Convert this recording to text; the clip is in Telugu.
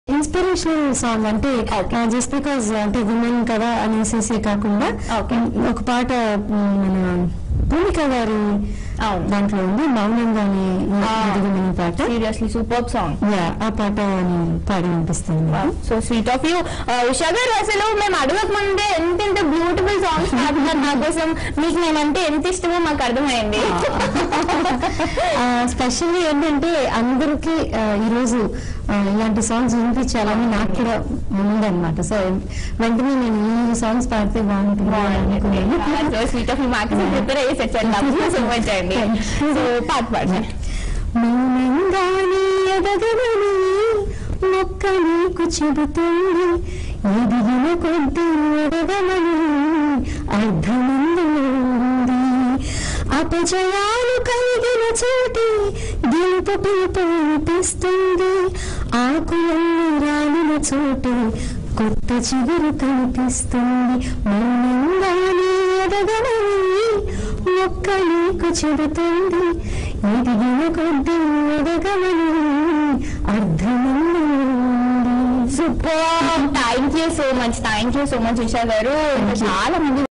ఇన్స్పిరేషనల్ సాంగ్ అంటే జస్ట్ బికాజ్ అంటే విమెన్ కదా అనేసి కాకుండా Okay. ఒక పాట మ్, మన భూమిక గారి అవును. దాంట్లో ఉంది మౌనంగానే ఎదిగిన పాట సీరియస్లీ సూపర్ సాంగ్ యా ఆ పాట నేను పాడి అనిపిస్తుంది so sweet of you Usha గారు అసలు మేము అడగక ముందే ఎంత ఎంత బ్యూటిఫుల్ సాంగ్స్ పాడుతున్నారు నా కోసం మీకు నేనంటే ఎంత ఇష్టమో మాకు అర్థమైంది స్పెషల్లీ ఏంటంటే అందరికి ఈరోజు ఆ, ఇలాంటి సాంగ్స్ వినిపించాలని నాకు కూడా ఉందన్నమాట సో వెంటనే నేను ఈ సాంగ్స్ పాడితే బాగుంటుంది అని అనుకున్నాను సో స్వీట్ ఆఫ్ యూ మాకు ప్రిపేర్ అయ్యేసి వచ్చాను సో మచ్ అండి సో పాట పాడండి మౌనంగానే ఎదగమని మొక్క నీకు చెబుతుంది ఎదిగిన కొద్దీ ఎదగమని అర్థమందులో ఉంది అపజయాలు కలిగిన చోటి గెలుపు పిలుపు వినిపిస్తుంది ఆకులన్నీ రాలిన చోటు కొత్త చిగురు కనిపిస్తుంది మౌనంగానే ఎదగమని మొక్క నీకు చెబుతుంది ఎదిగిన కొద్దీ ఎదగమని అర్థమంది super thank you so much thank you so much Usha గారు చాలా మంది